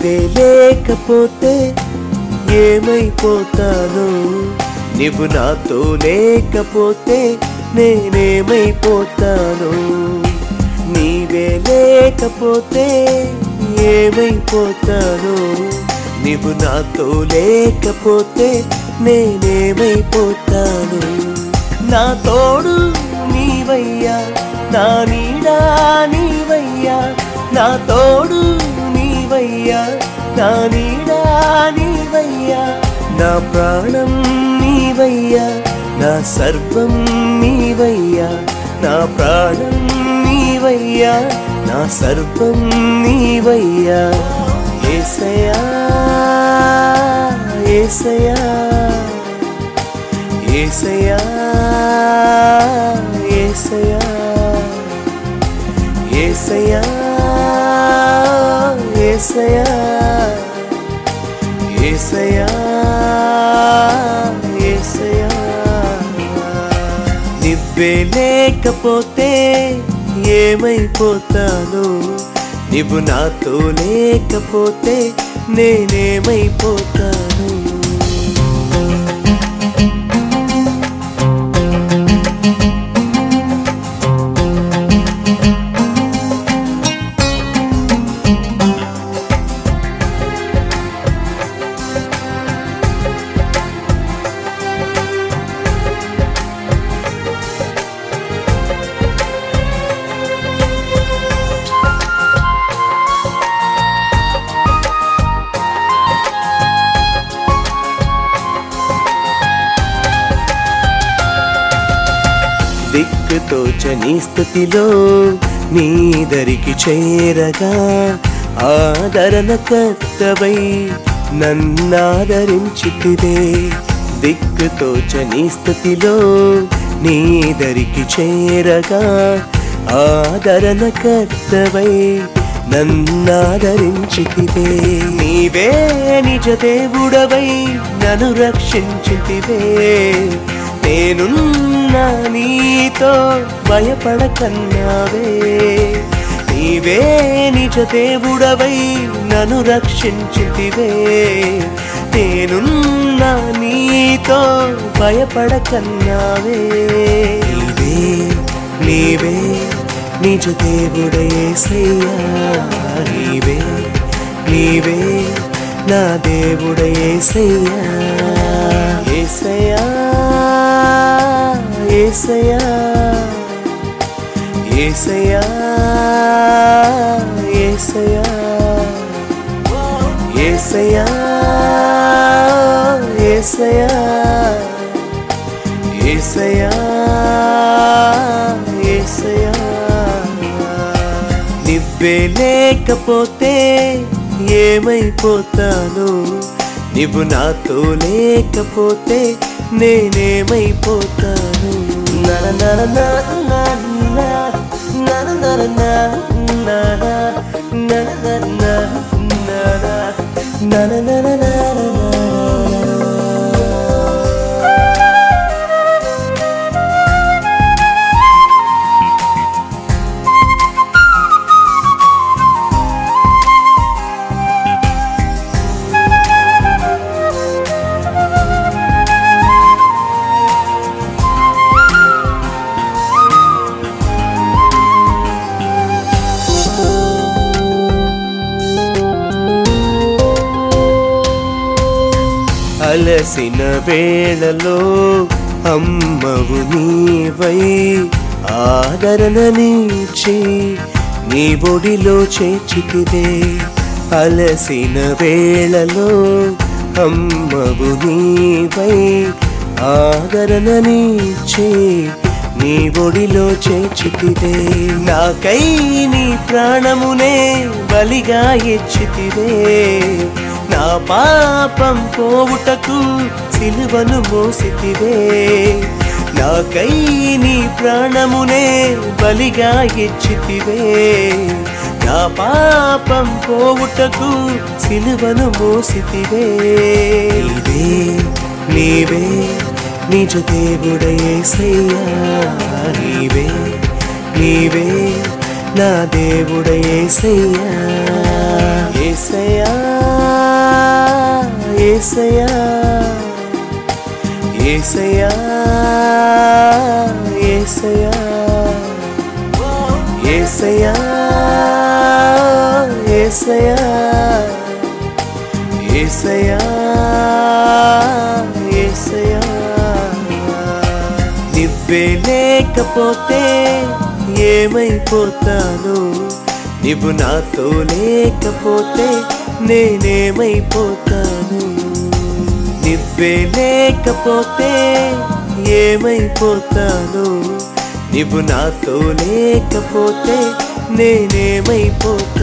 నీవే లేకపోతే ఏమైపోతాను నీవు నాతో లేకపోతే నేనేమైపోతాను నీవే లేకపోతే ఏమైపోతాను నీవు నాతో లేకపోతే నేనేమైపోతాను నా తోడు నీవయ్యా నా నీడా నీవయ్యా నా తోడు నీవయ్యా నా నీడా నీవయ్యా నా ప్రాణం నీవయ్యా నా సర్వం నీవయ్యా నా ప్రాణం నీవయ్యా నా సర్వం నీవయ్యా ఏసయా ఏసయా ఏసయా ఏసయా ఏసయా ఏసయా ఏసయా ఏసయా నివ్వే లేకపోతే ఏమైపోతాను నువ్వు నాతో లేకపోతే నేనేమైపోతాను దిక్కుతోచని స్థితిలో నీ దరికి చేరగా ఆదరణ కర్తవై నన్నాదరించితివే దిక్కుతోచని స్థితిలో నీ దరికి చేరగా ఆదరణ కర్తవై నన్నాదరించితివే నీవే నిజ దేవుడవై నన్ను రక్షించితివే నేనున్నా నీతో భయపడకన్నావే నీవే నిజ దేవుడవై నన్ను రక్షించితివే నేనున్నా నీతో భయపడకన్నావే నీవే నీవే నిజ దేవుడయేసయ్యా నీవే నీవే నా దేవుడయేసయ్యా ఏసయ్యా ఏసయ్యా ఏసయ్యా ఏసయ్యా ఏసయ్యా ఏసయ్యా ఏసయ్యా ఏసయ్యా నివ్వే లేకపోతే ఏమైపోతాను నువ్వు నాతో లేకపోతే నేనేమైపోతాను నర నర నర నర నర నర నర నర నర నర నర అలసిన వేళలో అమ్మవు నీవై ఆదరణ నీచి నీ ఒడిలో చేర్చితివే అలసిన వేళలో అమ్మవు నీవై ఆదరణ నీచి నీ ఒడిలో చేర్చితివే నాకై నీ ప్రాణమునే బలిగా ఇచ్చితివే నా పాపం పోవుటకు సిలువను మోసితివే నాకై నీ ప్రాణమునే బలిగా ఇచ్చితివే నా పాపం పోవుటకు సిలువను మోసితివే నీవే నీవే నిజ దేవుడయేసయ్యా నీవే నీవే నా దేవుడ ఏసయ్యా ఏసయ్యా ఏసయ్యా ఏసయ్యా ఏసయ్యా ఏసయ్యా ఏసయ్యా ఏసయ్యా ఏసయ్యా నువ్వే లేకపోతే ఏమైపోతాను నువ్వు నాతో లేకపోతే నేనేమైపోతాను నువ్వే లేకపోతే ఏమైపోతాను నువ్వు నాతో లేకపోతే నేనేమైపోతాను